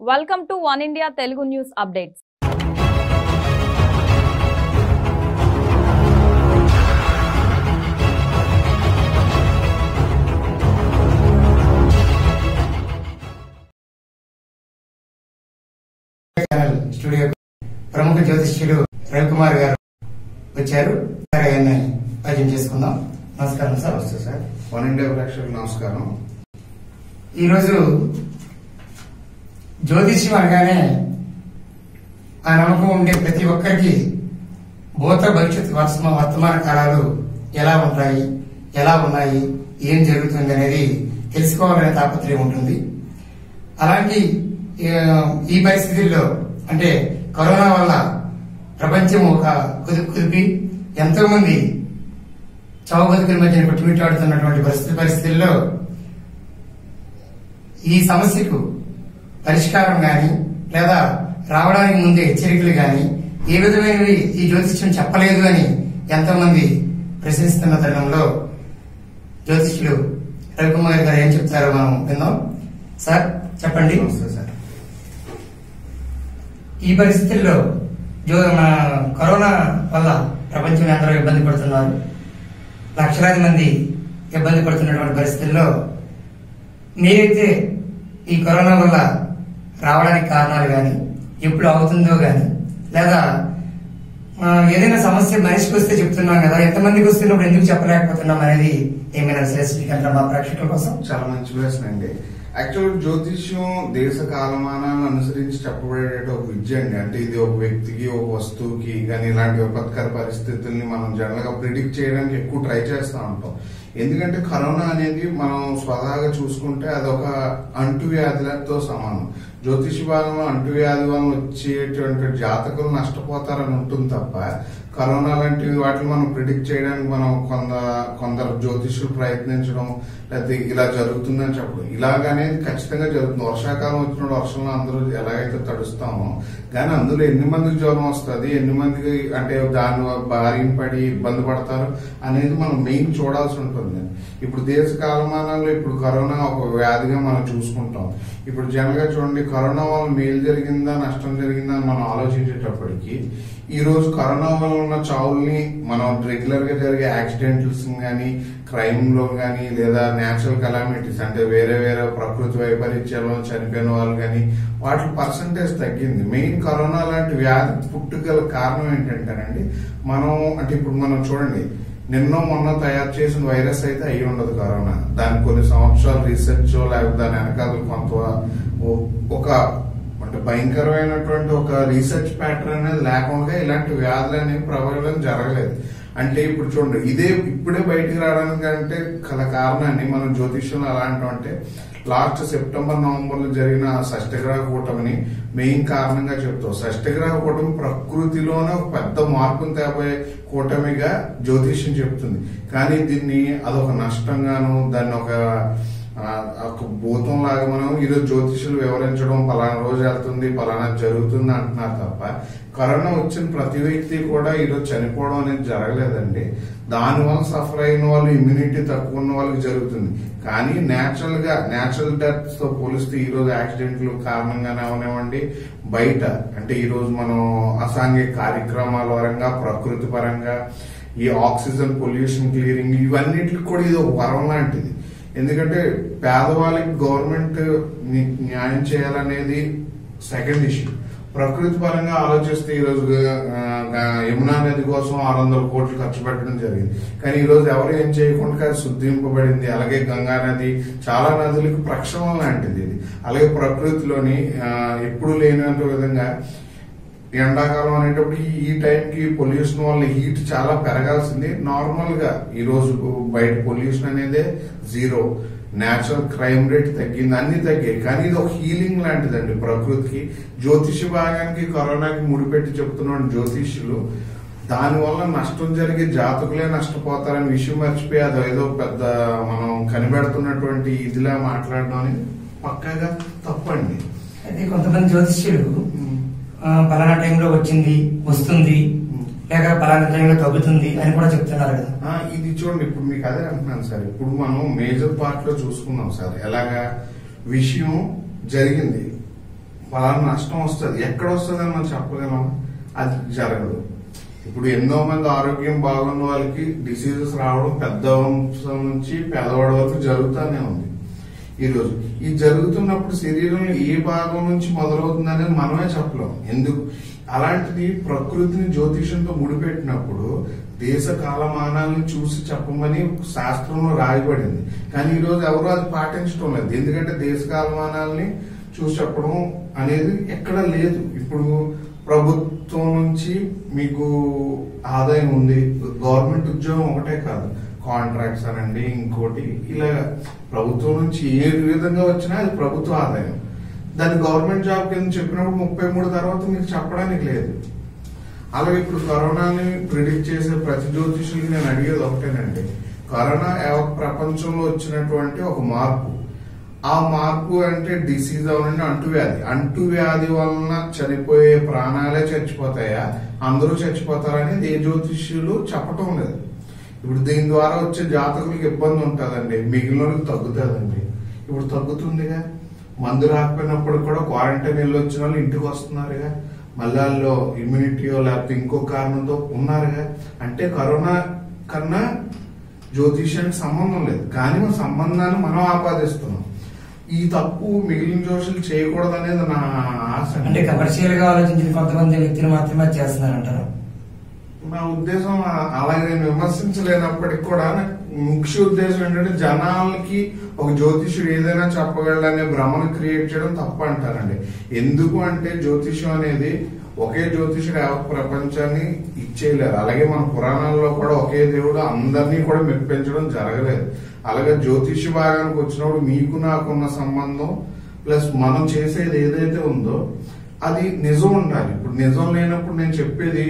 Welcome to one India Telugu news updates channel studio ప్రముఖ జ్యోతిష్యుడు రవికుమార్ గారు వచ్చారు సరే ఆయన్ని పరిచయం చేసుకుందాం నమస్కారం సార్ నమస్తే సార్ వన్ ఇండియా ప్రేక్షకులకు నమస్కారం ఈరోజు జ్యోతిష్యం అనగానే ఆ నమ్మకం ఉండే ప్రతి ఒక్కరికి భూత భవిష్యత్ వర్తమ- వర్తమాన కాలాలు ఎలా ఉంటాయి ఎలా ఉన్నాయి ఏం జరుగుతుంది అనేది తెలుసుకోవాలనే తాపత్రయం ఉంటుంది అలాంటి ఆ, ఈ పరిస్థితుల్లో అంటే కరోనా వల్ల ప్రపంచం ఒక కుదిపి కుదిపి ఎంతో మంది చావు బతుకుల మధ్య కొట్టుమిట్టాడుతున్నటువంటి పరిస్థితి పరిస్థితుల్లో ఈ సమస్యకు పరిష్కారం గాని లేదా రావడానికి ముందే హెచ్చరికలు గాని ఏ విధమైనవి ఈ జ్యోతిష్యం చెప్పలేదు అని ఎంతో మంది ప్రశ్నిస్తున్న తరుణంలో జ్యోతిష్యుడు రవికుమార్ గారు ఏం చెప్తారో మనం విందాం సార్ చెప్పండి నమస్తే సార్ ఈ పరిస్థితుల్లో జో మన కరోనా వల్ల ప్రపంచం అందరూ ఇబ్బంది పడుతున్నారు లక్షలాది మంది ఇబ్బంది పడుతున్నటువంటి పరిస్థితుల్లో మీరైతే ఈ కరోనా వల్ల రావడానికి కారణాలు కానీ ఎప్పుడు అవుతుందో కానీ లేదా ఆ, ఏదైనా సమస్య మనిషికి వస్తే చెప్తున్నాం కదా ఎంతమందికి వస్తున్నప్పుడు ఎందుకు చెప్పలేకపోతున్నాం అనేది ఏమైనా శ్రేష్ఠీకరణ మా ప్రేక్షకుల కోసం చాలా మంచి ప్రశ్న అండి యాక్చువల్ జ్యోతిష్యం దేశ కాలమానాలను అనుసరించి చెప్పబడే ఒక విద్య అండి అంటే ఇది ఒక వ్యక్తికి ఒక వస్తువుకి కానీ ఇలాంటి విపత్కర పరిస్థితుల్ని మనం జనరల్ గా ప్రిడిక్ట్ చేయడానికి ఎక్కువ ట్రై చేస్తూ ఉంటాం ఎందుకంటే కరోనా అనేది మనం స్వతహాగా చూసుకుంటే అదొక అంటువ్యాధులతో సమానం జ్యోతిష బాలంలో అంటువ్యాధి వలన వచ్చేటువంటి జాతకులు నష్టపోతారని ఉంటుంది తప్ప కరోనా లాంటివి వాటిని మనం ప్రిడిక్ట్ చేయడానికి మనం కొంద కొందరు జ్యోతిషులు ప్రయత్నించడం లేకపోతే ఇలా జరుగుతుందని చెప్పడం ఇలాగనేది ఖచ్చితంగా జరుగుతుంది వర్షాకాలం వచ్చినప్పుడు వర్షంలో అందరూ ఎలాగైతే తడుస్తామో కానీ అందులో ఎన్ని మందికి జ్వరం వస్తుంది ఎన్ని మందికి అంటే దాని బారిన పడి ఇబ్బంది పడతారు అనేది మనం మెయిన్ చూడాల్సి ఉంటుంది ఇప్పుడు దేశ కాలమానాల్లో ఇప్పుడు కరోనా ఒక వ్యాధిగా మనం చూసుకుంటాం ఇప్పుడు జనరల్ గా చూడండి కరోనా వల్ల మేలు జరిగిందా నష్టం జరిగిందా అని మనం ఆలోచించేటప్పటికి ఈ రోజు కరోనా వల్ల ఉన్న చావుల్ని మనం రెగ్యులర్ గా జరిగే యాక్సిడెంట్స్ గానీ క్రైమ్ లో గానీ లేదా నేచురల్ కలామిటీస్ అంటే వేరే వేరే ప్రకృతి వైపరీత్యాల్లో చనిపోయిన వాళ్ళు గానీ వాటి పర్సంటేజ్ తగ్గింది మెయిన్ కరోనా లాంటి వ్యాధి పుట్టుగల కారణం ఏంటంటేనండి మనం అంటే ఇప్పుడు మనం చూడండి నిన్న మొన్న తయారు చేసిన వైరస్ అయితే అయి ఉండదు కరోనా దానికి కొన్ని సంవత్సరాలు రీసెర్చ్ లేకపోతే దాని వెనకాల కొంత ఓ- ఒక అంటే భయంకరమైనటువంటి ఒక రీసెర్చ్ ప్యాటర్న్ అనేది లేకుండా ఇలాంటి వ్యాధులు అనేవి ప్రబలడం జరగలేదు అంటే ఇప్పుడు చూడండి ఇదే ఇప్పుడే బయటికి రావడానికి అంటే గల కారణాన్ని మనం జ్యోతిష్యంలో ఎలా అంటామంటే లాస్ట్ సెప్టెంబర్ నవంబర్ లో జరిగిన షష్ఠగ్రహ కూటమిని మెయిన్ కారణంగా చెప్తాం షష్ఠగ్రహ కూటమి ప్రకృతిలోనే ఒక పెద్ద మార్పును తేబోయే కూటమిగా జ్యోతిష్యం చెప్తుంది కానీ దీన్ని అదొక నష్టంగాను దాన్ని ఒక ఆ, ఒక భూతం లాగా మనం ఈరోజు జ్యోతిషులు వివరించడం పలానా రోజు వెళ్తుంది పలానా జరుగుతుంది అంటున్నారు తప్ప కరోనా వచ్చిన ప్రతి వ్యక్తి కూడా ఈరోజు చనిపోవడం అనేది జరగలేదండి దానివల్ల సఫర్ అయిన వాళ్ళు ఇమ్యూనిటీ తక్కువ ఉన్న వాళ్ళకి జరుగుతుంది కానీ నేచురల్ గా నేచురల్ డెత్స్ తో పోలిస్తే ఈ రోజు యాక్సిడెంట్లు కారణంగానే అవనివ్వండి బయట అంటే ఈ రోజు మనం అసాంఘిక కార్యక్రమాల పరంగా ప్రకృతి పరంగా ఈ ఆక్సిజన్ పొల్యూషన్ క్లియరింగ్ ఇవన్నిటికి కూడా ఇది ఒక వరం లాంటిది ఎందుకంటే పేదవాళ్ళకి గవర్నమెంట్ ని- న్యాయం చేయాలనేది సెకండ్ ఇష్యూ ప్రకృతి పరంగా ఆలోచిస్తే ఈ రోజు ఆ, ఆ, యమునా నది కోసం ఆరు వందల కోట్లు ఖర్చు పెట్టడం జరిగింది కానీ ఈ రోజు ఎవరు ఏం చేయకుండా అది శుద్ధింపబడింది అలాగే గంగా నది చాలా నదులకు ప్రక్షాళన లాంటిది ఇది అలాగే ప్రకృతిలోని ఆ, ఎప్పుడు లేనంత విధంగా ఎండాకాలం అనేటప్పుడు ఈ- ఈ టైంకి పొల్యూషన్ వల్ల హీట్ చాలా పెరగాల్సింది నార్మల్ గా ఈ రోజు బయట పొల్యూషన్ అనేది జీరో నేచురల్ క్రైమ్ రేట్ తగ్గింది అన్ని తగ్గాయి కానీ ఇది ఒక హీలింగ్ లాంటిదండి ప్రకృతికి జ్యోతిష భాగానికి కరోనాకి ముడిపెట్టి చెప్తున్నాడు జ్యోతిష్యులు దానివల్ల నష్టం జరిగే జాతకులే నష్టపోతారని విషయం మర్చిపోయి అది ఏదో పెద్ద మనం కనిపెడుతున్నటువంటి ఇదిలా మాట్లాడడం అనేది పక్కాగా తప్పండి అయితే కొంతమంది జ్యోతిష్యులు ఆ, పలానా టైంలో వచ్చింది వస్తుంది లేక పలానా టైంలో తగ్గుతుంది అని కూడా చెప్తున్నారు కదా ఆ, ఇది చూడండి ఇప్పుడు మీకు అదే అంటున్నాను సార్ ఇప్పుడు మనం మేజర్ పార్ట్ లో చూసుకున్నాం సార్ ఎలాగా విషయం జరిగింది పలానా నష్టం వస్తుంది ఎక్కడ వస్తుంది అని మనం చెప్పగలం అది జరగదు ఇప్పుడు ఎన్నో మంది ఆరోగ్యం బాగున్న వాళ్ళకి డిసీజెస్ రావడం పెద్ద వంశం నుంచి పెద్దవాడి వరకు జరుగుతూనే ఉంది ఈ రోజు ఇది జరుగుతున్నప్పుడు శరీరంలో ఏ భాగం నుంచి మొదలవుతుంది అనేది మనమే చెప్పలేం ఎందుకు అలాంటిది ప్రకృతిని జ్యోతిషంతో ముడిపెట్టినప్పుడు దేశ కాలమానాలను చూసి చెప్పమని శాస్త్రంలో రాయబడింది కానీ ఈ రోజు ఎవరు అది పాటించడం లేదు ఎందుకంటే దేశ కాలమానాల్ని చూసి చెప్పడం అనేది ఎక్కడ లేదు ఇప్పుడు ప్రభుత్వం నుంచి మీకు ఆదాయం ఉంది గవర్నమెంట్ ఉద్యోగం ఒకటే కాదు కాంట్రాక్ట్స్ అనండి ఇంకోటి ఇలా ప్రభుత్వం నుంచి ఏ విధంగా వచ్చినా అది ప్రభుత్వ ఆదాయం దాన్ని గవర్నమెంట్ జాబ్ కింద చెప్పినప్పుడు ముప్పై మూడు తర్వాత మీకు చెప్పడానికి లేదు అలాగే ఇప్పుడు కరోనాని ప్రిడిక్ట్ చేసే ప్రతి జ్యోతిషులకి నేను అడిగేది ఒకటేనండి కరోనా యావత్ ప్రపంచంలో వచ్చినటువంటి ఒక మార్పు ఆ మార్పు అంటే డిసీజ్ అవనండి అంటువ్యాధి అంటువ్యాధి వలన చనిపోయే ప్రాణాలే చచ్చిపోతాయా అందరూ చచ్చిపోతారనేది ఏ జ్యోతిష్యులు చెప్పటం లేదు ఇప్పుడు దీని ద్వారా వచ్చే జాతకులకు ఇబ్బంది ఉంటుందండి మిగిలిన వాళ్ళకి తగ్గుతుందండి ఇప్పుడు తగ్గుతుందిగా మందు రాకపోయినప్పుడు కూడా క్వారంటైన్ వెళ్ళి వచ్చిన వాళ్ళు ఇంటికి వస్తున్నారుగా మళ్ళీ వాళ్ళు ఇమ్యూనిటీయో లేకపోతే ఇంకో కారణంతో ఉన్నారుగా అంటే కరోనా కన్నా జ్యోతిష్యానికి సంబంధం లేదు కానీ మన సంబంధాన్ని మనం ఆపాదిస్తున్నాం ఈ తప్పు మిగిలిన జోషులు చేయకూడదు అనేది నా ఆశ అండి. అంటే కమర్షియల్ గా ఆలోచించిన కొంతమంది వ్యక్తులు మాత్రమే అది చేస్తున్నారంటారు నా ఉద్దేశం ఆ- అలాగే నేను విమర్శించలేనప్పటికీ కూడా నాకు ముఖ్య ఉద్దేశం ఏంటంటే జనాలకి ఒక జ్యోతిష్యుడు ఏదైనా చెప్పగలడనే భ్రమను క్రియేట్ చేయడం తప్ప అంటారండి ఎందుకు అంటే జ్యోతిష్యం అనేది ఒకే జ్యోతిష్యుడు యావత్ ప్రపంచాన్ని ఇచ్చేయలేరు అలాగే మన పురాణాల్లో కూడా ఒకే దేవుడు అందరినీ కూడా మెప్పించడం జరగలేదు అలాగే జ్యోతిష్య భాగానికి వచ్చినప్పుడు మీకు నాకున్న సంబంధం ప్లస్ మనం చేసేది ఏదైతే ఉందో అది నిజం ఉండాలి ఇప్పుడు నిజం లేనప్పుడు నేను చెప్పేది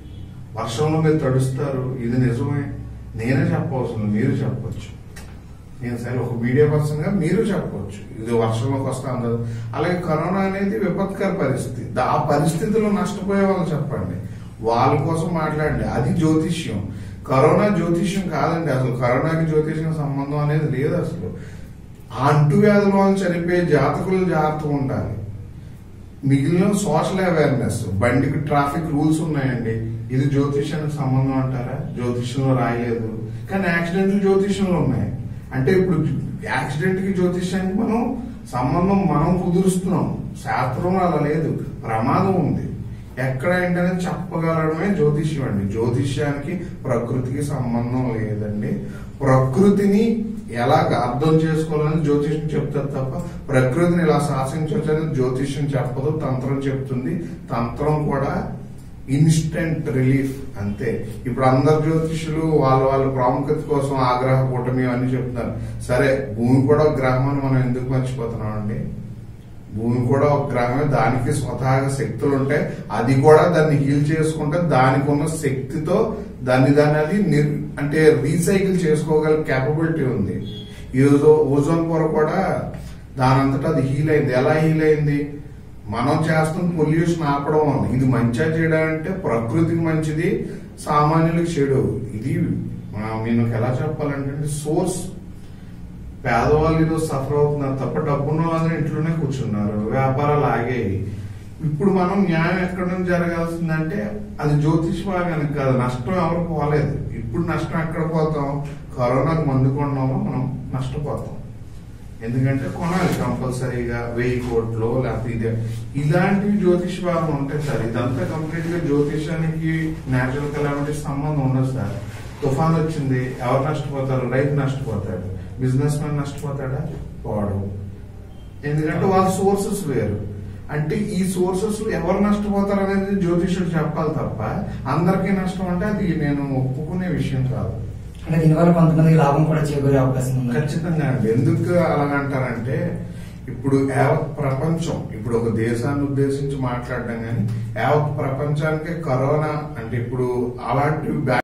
వర్షంలో మీరు తడుస్తారు ఇది నిజమే నేనే చెప్పవలసింది మీరు చెప్పొచ్చు నేను సరే ఒక మీడియా పర్సన్ గా మీరు చెప్పవచ్చు ఇది వర్షంలోకి వస్తా అందదు అలాగే కరోనా అనేది విపత్కర పరిస్థితి దా- ఆ పరిస్థితిలో నష్టపోయే వాళ్ళు చెప్పండి వాళ్ళ కోసం మాట్లాడండి అది జ్యోతిష్యం కరోనా జ్యోతిష్యం కాదండి అసలు కరోనాకి జ్యోతిష్యం సంబంధం అనేది లేదు అసలు ఆ అంటువ్యాధుల వల్ల చనిపోయే జాతకులు జాగ్రత్తగా ఉండాలి మిగిలిన సోషల్ అవేర్నెస్ బండికి ట్రాఫిక్ రూల్స్ ఉన్నాయండి ఇది జ్యోతిష్యానికి సంబంధం అంటారా జ్యోతిష్యంలో రాయలేదు కానీ యాక్సిడెంట్లు జ్యోతిష్యంలో ఉన్నాయి అంటే ఇప్పుడు యాక్సిడెంట్ కి జ్యోతిష్యానికి మనం సంబంధం మనం కుదురుస్తున్నాం శాస్త్రంలో అలా లేదు ప్రమాదం ఉంది ఎక్కడ ఏంటనేది చెప్పగలడమే జ్యోతిష్యం అండి జ్యోతిష్యానికి ప్రకృతికి సంబంధం లేదండి ప్రకృతిని ఎలాగ అర్థం చేసుకోవాలని జ్యోతిష్యం చెప్తారు తప్ప ప్రకృతిని ఇలా శాసించవచ్చని జ్యోతిష్యం చెప్పదు తంత్రం చెప్తుంది తంత్రం కూడా ఇన్స్టెంట్ రిలీఫ్ అంతే ఇప్పుడు అందరు జ్యోతిష్యులు వాళ్ళ వాళ్ళ ప్రాముఖ్యత కోసం ఆగ్రహ కూటమి అన్ని చెప్తున్నారు సరే భూమి కూడా ఒక గ్రహం అని మనం ఎందుకు మర్చిపోతున్నాం అండి భూమి కూడా ఒక గ్రహమే దానికి స్వతహాగా శక్తులు ఉంటాయి అది కూడా దాన్ని హీల్ చేసుకుంటే దానికి ఉన్న శక్తితో దాన్ని దాన్ని అది నిర్- అంటే రీసైకిల్ చేసుకోగల కేపబిలిటీ ఉంది ఈ రోజు ఓజోన్ పొర కూడా దానంతటా అది హీల్ అయింది ఎలా హీల్ అయింది మనం చేస్తున్న పొల్యూషన్ ఆపడం వల్ల ఇది మంచిగా చేయడం అంటే ప్రకృతికి మంచిది సామాన్యులకు చెడు ఇది ఆ, నేను ఎలా చెప్పాలంటే సోర్స్ పేదవాళ్ళు ఏదో సఫర్ అవుతున్నారు తప్ప డబ్బున్న వాళ్ళందరూ ఇంట్లోనే కూర్చున్నారు వ్యాపారాలు ఆగాయి ఇప్పుడు మనం న్యాయం ఎక్కడ నుంచి జరగాల్సిందంటే అది జ్యోతిష్ భాగానికి కాదు నష్టం ఎవరు పోలేదు ఇప్పుడు నష్టం ఎక్కడ పోతాం కరోనాకు మందు కొనడంలో మనం నష్టపోతాం ఎందుకంటే కొనాలి కంపల్సరీగా వెయ్యి కోట్లు లేకపోతే ఇదే ఇలాంటివి జ్యోతిష్ భాగం ఉంటాయి సార్ ఇదంతా కంప్లీట్ గా జ్యోతిషానికి నేచురల్ కెలామిటీ సంబంధం ఉండదు సార్ తుఫాన్ వచ్చింది ఎవరు నష్టపోతారు రైతు నష్టపోతాడు బిజినెస్ మ్యాన్ నష్టపోతాడా వాడు ఎందుకంటే వాళ్ళ సోర్సెస్ వేరు అంటే ఈ సోర్సెస్ ఎవరు నష్టపోతారు అనేది జ్యోతిషుడు చెప్పాలి తప్ప అందరికీ నష్టం అంటే అది నేను ఒప్పుకునే విషయం కాదు అంటే దీనివల్ల కొంతమందికి లాభం కూడా చేకూరే అవకాశం ఉంది ఖచ్చితంగా అండి ఎందుకు అలాగంటారంటే ఇప్పుడు యావత్ ప్రపంచం ఇప్పుడు ఒక దేశాన్ని ఉద్దేశించి మాట్లాడడం కానీ యావత్ ప్రపంచానికి కరోనా అంటే ఇప్పుడు అలాంటి బ్యా-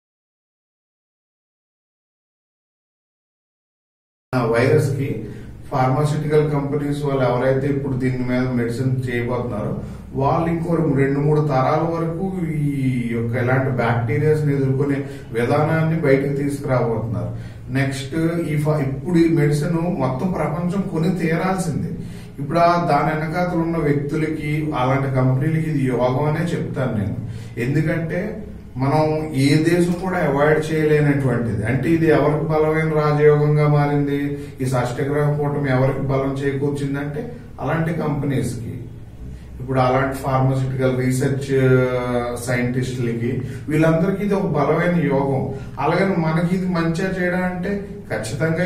వైరస్ కి ఫార్మాసిటికల్ కంపెనీస్ వాళ్ళు ఎవరైతే ఇప్పుడు దీని మీద మెడిసిన్ చేయబోతున్నారో వాళ్ళు ఇంకో రెండు మూడు తరాల వరకు ఈ యొక్క ఇలాంటి బ్యాక్టీరియాస్ ఎదుర్కొనే విధానాన్ని బయటకు తీసుకురాబోతున్నారు నెక్స్ట్ ఈ ఫ- ఇప్పుడు ఈ మెడిసిన్ మొత్తం ప్రపంచం కొని తీరాల్సిందే ఇప్పుడు ఆ దాని వెనకాతలు ఉన్న వ్యక్తులకి అలాంటి కంపెనీలకి ఇది యోగం అనే చెప్తాను నేను ఎందుకంటే మనం ఏ దేశం కూడా అవాయిడ్ చేయలేనటువంటిది అంటే ఇది ఎవరికి బలమైన రాజయోగంగా మారింది ఈ షష్టగ్రహ కూటమి ఎవరికి బలం చేకూర్చిందంటే అలాంటి కంపెనీస్ కి ఇప్పుడు అలాంటి ఫార్మసిటికల్ రీసెర్చ్ సైంటిస్టులకి వీళ్ళందరికీ ఇది ఒక బలమైన యోగం అలాగని మనకి ఇది మంచిగా చేయడం అంటే ఖచ్చితంగా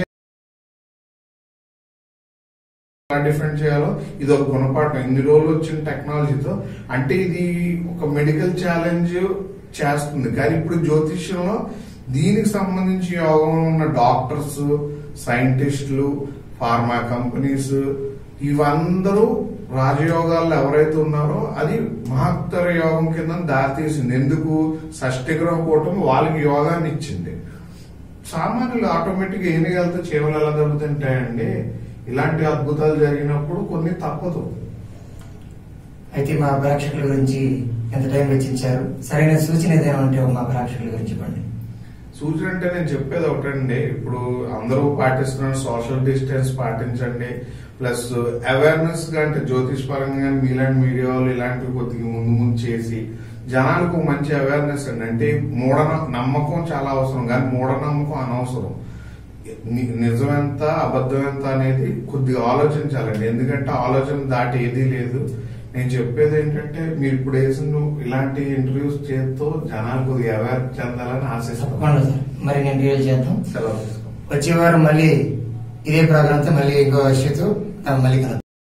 ఎలా డిఫెండ్ చేయాలో ఇది ఒక గుణపాఠం ఇన్ని రోజులు వచ్చిన టెక్నాలజీతో అంటే ఇది ఒక మెడికల్ ఛాలెంజ్ చేస్తుంది కానీ ఇప్పుడు జ్యోతిష్యంలో దీనికి సంబంధించి యోగం ఉన్న డాక్టర్స్ సైంటిస్టులు ఫార్మా కంపెనీస్ ఇవందరూ రాజయోగాల్లో ఎవరైతే ఉన్నారో అది మహత్తర యోగం కింద దారితీసింది ఎందుకు షష్టిగ్రహ కూటమి వాళ్ళకి యోగాన్ని ఇచ్చింది సామాన్యులు ఆటోమేటిక్ ఏం వెళ్తే చేవలు ఎలా దెబ్బతింటాయండి ఇలాంటి అద్భుతాలు జరిగినప్పుడు కొన్ని తప్పదు అయితే మా ప్రేక్షకుల గురించి ఎంత టైం వెచ్చించారు సరైన సూచన ఏదైనా ఉంటే మా ప్రేక్షకుల గురించి ఇవ్వండి సూచన అంటే నేను చెప్పేది ఒకటండి ఇప్పుడు అందరూ పాటిస్తున్నారు సోషల్ డిస్టెన్స్ పాటించండి ప్లస్ అవేర్నెస్ గా అంటే జ్యోతిష్ పరంగా కానీ మీలాంటి మీడియా వాళ్ళు ఇలాంటివి కొద్దిగా ముందు ముందు చేసి జనాలకు మంచి అవేర్నెస్ అండి అంటే మూఢ నమ్మకం చాలా అవసరం కానీ మూఢనమ్మకం అనవసరం ని- నిజమెంత అబద్ధం ఎంత అనేది కొద్దిగా ఆలోచించాలండి ఎందుకంటే ఆలోచన దాటి ఏదీ లేదు నేను చెప్పేది ఏంటంటే మీరు ఇప్పుడు వేసిన ఇలాంటి ఇంటర్వ్యూస్ చేస్తూ జనాలు కొద్దిగా అవేర్ చెందాలని ఆశిస్తాను తప్పకుండా సార్ మరి నేను డీల్ చేద్దాం సెలవు తీసుకోండి వచ్చే వారం మళ్ళీ ఇదే ప్రోగ్రాంతో మళ్ళీ ఇంకో విషయంతో మళ్ళీ కలుద్దాం